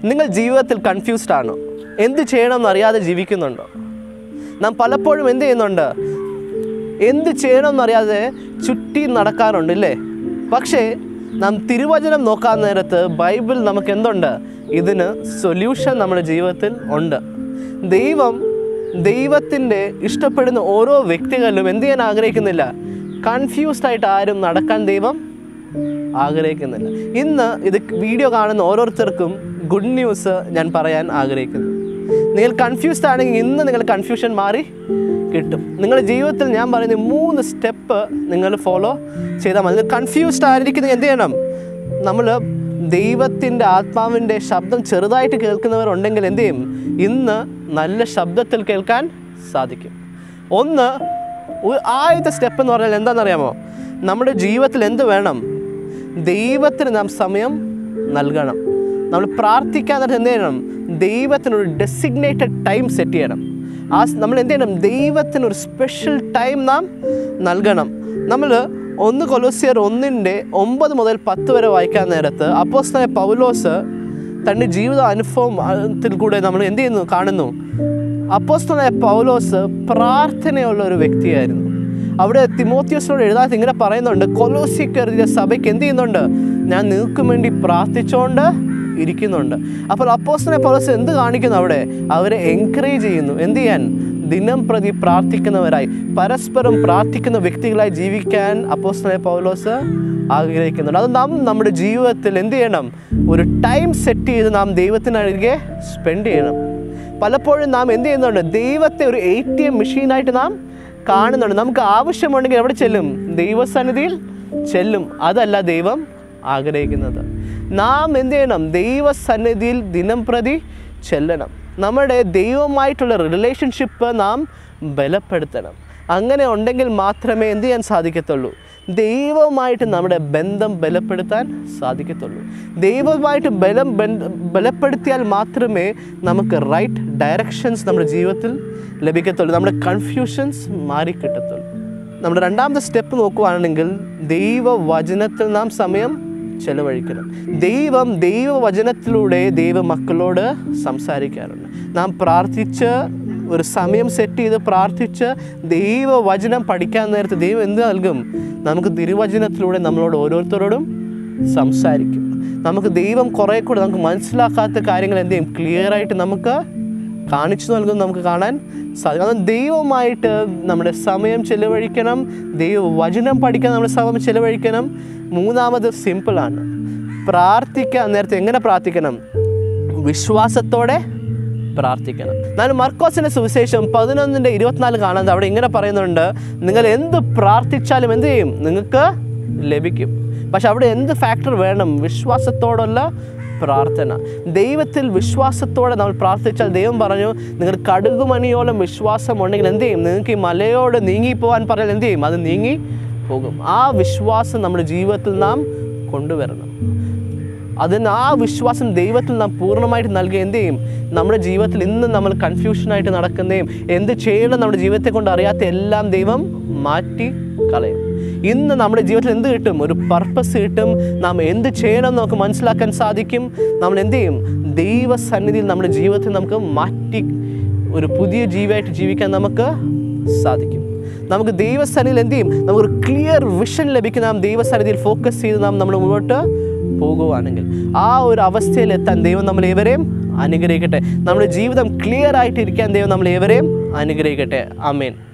നിങ്ങൾ ജീവിതത്തിൽ കൺഫ്യൂസ്ഡ് ആണോ എന്ത് ചെയ്യണമെന്ന് അറിയാതെ ജീവിക്കുന്നുണ്ടോ നാം പലപ്പോഴും എന്ത് ചെയ്യുന്നുണ്ട് എന്ത് ചെയ്യണമെന്നറിയാതെ ചുറ്റി നടക്കാറുണ്ട് ഇല്ലേ പക്ഷേ നാം തിരുവചനം നോക്കാൻ നേരത്ത് ബൈബിൾ നമുക്ക് എന്തുണ്ട് ഇതിന് സൊല്യൂഷൻ നമ്മുടെ ജീവിതത്തിൽ ഉണ്ട് ദൈവം ദൈവത്തിൻ്റെ ഇഷ്ടപ്പെടുന്ന ഓരോ വ്യക്തികളിലും എന്ത് ചെയ്യാൻ ആഗ്രഹിക്കുന്നില്ല കൺഫ്യൂസ്ഡ് ആയിട്ട് ആരും നടക്കാൻ ദൈവം ആഗ്രഹിക്കുന്നില്ല ഇന്ന് ഇത് വീഡിയോ കാണുന്ന ഓരോരുത്തർക്കും ഗുഡ് ന്യൂസ് ഞാൻ പറയാൻ ആഗ്രഹിക്കുന്നു നിങ്ങൾ കൺഫ്യൂസ്ഡ് ആണെങ്കിൽ ഇന്ന് നിങ്ങൾ കൺഫ്യൂഷൻ മാറി കിട്ടും നിങ്ങളുടെ ജീവിതത്തിൽ ഞാൻ പറയുന്ന മൂന്ന് സ്റ്റെപ്പ് നിങ്ങൾ ഫോളോ ചെയ്താൽ മതി കൺഫ്യൂസ്ഡ് ആയിരിക്കുന്ന എന്ത് ചെയ്യണം നമ്മൾ ദൈവത്തിൻ്റെ ആത്മാവിൻ്റെ ശബ്ദം ചെറുതായിട്ട് കേൾക്കുന്നവരുണ്ടെങ്കിൽ എന്ത് ചെയ്യും ഇന്ന് നല്ല ശബ്ദത്തിൽ കേൾക്കാൻ സാധിക്കും ഒന്ന് ഒരു ആദ്യത്തെ സ്റ്റെപ്പ് എന്ന് പറഞ്ഞാൽ എന്താണെന്നറിയാമോ നമ്മുടെ ജീവിതത്തിൽ എന്ത് വേണം ദൈവത്തിന് നാം സമയം നൽകണം നമ്മൾ പ്രാർത്ഥിക്കാൻ നേരത്ത് എന്ത് ചെയ്യണം ദൈവത്തിനൊരു ഡെസിഗ്നേറ്റഡ് ടൈം സെറ്റ് ചെയ്യണം ആ സ് നമ്മൾ എന്ത് ചെയ്യണം ദൈവത്തിനൊരു സ്പെഷ്യൽ ടൈം നാം നൽകണം നമ്മൾ ഒന്ന് കൊലോസിയർ ഒന്നിൻ്റെ ഒമ്പത് മുതൽ പത്ത് വരെ വായിക്കാൻ നേരത്ത് അപ്പോസ്തലനായ പൗലോസ് തൻ്റെ ജീവിത അനുഭവത്തിൽ കൂടെ നമ്മൾ എന്ത് ചെയ്യുന്നു കാണുന്നു അപ്പോസ്തലനായ പൗലോസ് പ്രാർത്ഥനയുള്ള ഒരു വ്യക്തിയായിരുന്നു അവിടെ തിമോത്യോസിനോട് എഴുതാത്ത ഇങ്ങനെ പറയുന്നുണ്ട് കൊലോസിക്ക് എഴുതിയ സഭയ്ക്ക് എന്ത് ചെയ്യുന്നുണ്ട് ഞാൻ നിൽക്കും വേണ്ടി പ്രാർത്ഥിച്ചുകൊണ്ട് ഇരിക്കുന്നുണ്ട് അപ്പോൾ അപ്പോസ്തലനായ പൗലോസ് എന്ത് കാണിക്കുന്നു അവിടെ അവരെ എൻകറേജ് ചെയ്യുന്നു എന്ത് ചെയ്യാൻ ദിനം പ്രതി പ്രാർത്ഥിക്കുന്നവരായി പരസ്പരം പ്രാർത്ഥിക്കുന്ന വ്യക്തികളായി ജീവിക്കാൻ അപ്പോസ്തലനായ പൗലോസ് ആഗ്രഹിക്കുന്നുണ്ട് അത് നാം നമ്മുടെ ജീവിതത്തിൽ എന്ത് ചെയ്യണം ഒരു ടൈം സെറ്റ് ചെയ്ത് നാം ദൈവത്തിനരികെ സ്പെൻഡ് ചെയ്യണം പലപ്പോഴും നാം എന്ത് ചെയ്യുന്നുണ്ട് ദൈവത്തെ ഒരു എ ടി എം മെഷീനായിട്ട് നാം കാണുന്നുണ്ട് നമുക്ക് ആവശ്യമുണ്ടെങ്കിൽ എവിടെ ചെല്ലും ദൈവസന്നിധിയിൽ ചെല്ലും അതല്ല ദൈവം ആഗ്രഹിക്കുന്നത് നാം എന്ത് ചെയ്യണം ദൈവസന്നിധിയിൽ ദിനം പ്രതി ചെല്ലണം നമ്മുടെ ദൈവമായിട്ടുള്ള റിലേഷൻഷിപ്പ് നാം ബലപ്പെടുത്തണം അങ്ങനെ ഉണ്ടെങ്കിൽ മാത്രമേ എന്ത് ചെയ്യാൻ സാധിക്കത്തുള്ളൂ ദൈവവുമായിട്ട് നമ്മുടെ ബന്ധം ബലപ്പെടുത്താൻ സാധിക്കത്തുള്ളൂ ദൈവവുമായിട്ട് ബലം ബന്ധ- ബലപ്പെടുത്തിയാൽ മാത്രമേ നമുക്ക് റൈറ്റ് ഡയറക്ഷൻസ് നമ്മുടെ ജീവിതത്തിൽ ലഭിക്കത്തുള്ളൂ നമ്മുടെ കൺഫ്യൂഷൻസ് മാറിക്കിട്ടത്തുള്ളൂ നമ്മുടെ രണ്ടാമത്തെ സ്റ്റെപ്പ് നോക്കുകയാണെങ്കിൽ ദൈവവചനത്തിൽ നാം സമയം ചെലവഴിക്കണം ദൈവം ദൈവവചനത്തിലൂടെ ദൈവമക്കളോട് സംസാരിക്കാറുണ്ട് നാം പ്രാർത്ഥിച്ച് ഒരു സമയം സെറ്റ് ചെയ്ത് പ്രാർത്ഥിച്ച് ദൈവവചനം പഠിക്കാൻ നേരത്ത് ദൈവം എന്ത് നൽകും നമുക്ക് തിരുവചനത്തിലൂടെ നമ്മളോട് ഓരോരുത്തരോടും സംസാരിക്കും നമുക്ക് ദൈവം കുറേ കൂടെ നമുക്ക് മനസ്സിലാക്കാത്ത കാര്യങ്ങൾ എന്ത് ചെയ്യും ക്ലിയറായിട്ട് നമുക്ക് കാണിച്ചു നൽകും നമുക്ക് കാണാൻ സാധിക്കും അത് ദൈവമായിട്ട് നമ്മുടെ സമയം ചെലവഴിക്കണം ദൈവവചനം പഠിക്കാൻ നമ്മുടെ സമയം ചെലവഴിക്കണം മൂന്നാമത് സിമ്പിളാണ് പ്രാർത്ഥിക്കാൻ നേരത്തെ എങ്ങനെ പ്രാർത്ഥിക്കണം വിശ്വാസത്തോടെ പ്രാർത്ഥിക്കണം ഞാൻ മർക്കോസിൻ്റെ സുവിശേഷം പതിനൊന്നിൻ്റെ ഇരുപത്തിനാല് കാണുന്നത് അവിടെ ഇങ്ങനെ പറയുന്നുണ്ട് നിങ്ങൾ എന്ത് പ്രാർത്ഥിച്ചാലും എന്ത് ചെയ്യും നിങ്ങൾക്ക് ലഭിക്കും പക്ഷെ അവിടെ എന്ത് ഫാക്ടർ വേണം വിശ്വാസത്തോടുള്ള പ്രാർത്ഥന ദൈവത്തിൽ വിശ്വാസത്തോടെ നമ്മൾ പ്രാർത്ഥിച്ചാൽ ദൈവം പറഞ്ഞു നിങ്ങൾ കടുകുമണിയോളം വിശ്വാസം ഉണ്ടെങ്കിൽ എന്ത് ചെയ്യും നിങ്ങൾക്ക് ഈ മലയോട് നീങ്ങിപ്പോവാൻ പറഞ്ഞാൽ എന്ത് ചെയ്യും അത് നീങ്ങി പോകും ആ വിശ്വാസം നമ്മുടെ ജീവിതത്തിൽ നാം കൊണ്ടുവരണം അതിന് ആ വിശ്വാസം ദൈവത്തിൽ നാം പൂർണ്ണമായിട്ട് നൽകുക എന്ത് ചെയ്യും നമ്മുടെ ജീവിതത്തിൽ ഇന്ന് നമ്മൾ കൺഫ്യൂഷനായിട്ട് നടക്കുന്നതും എന്ത് ചെയ്യണം നമ്മുടെ ജീവിതത്തെ കൊണ്ട് അറിയാത്ത എല്ലാം ദൈവം മാറ്റി കളയും ഇന്ന് നമ്മുടെ ജീവിതത്തിൽ എന്ത് കിട്ടും ഒരു പർപ്പസ് കിട്ടും നാം എന്ത് ചെയ്യണം എന്ന് നമുക്ക് മനസ്സിലാക്കാൻ സാധിക്കും നമ്മൾ എന്ത് ചെയ്യും ദൈവസന്നിധിയിൽ നമ്മുടെ ജീവിതത്തിൽ നമുക്ക് മാറ്റി ഒരു പുതിയ ജീവിയായിട്ട് ജീവിക്കാൻ നമുക്ക് സാധിക്കും നമുക്ക് ദൈവസന്നിധിയിൽ എന്ത് ചെയ്യും നമുക്കൊരു ക്ലിയർ വിഷൻ ലഭിക്കും നാം ദൈവസന്നിധിയിൽ ഫോക്കസ് ചെയ്ത് നാം നമ്മൾ മുന്നോട്ട് പോകുവാണെങ്കിൽ ആ ഒരു അവസ്ഥയിൽ എത്താൻ ദൈവം നമ്മൾ ഏവരെയും അനുഗ്രഹിക്കട്ടെ നമ്മുടെ ജീവിതം ക്ലിയർ ആയിട്ടിരിക്കാൻ ദൈവം നമ്മൾ ഏവരെയും അനുഗ്രഹിക്കട്ടെ ആമേൻ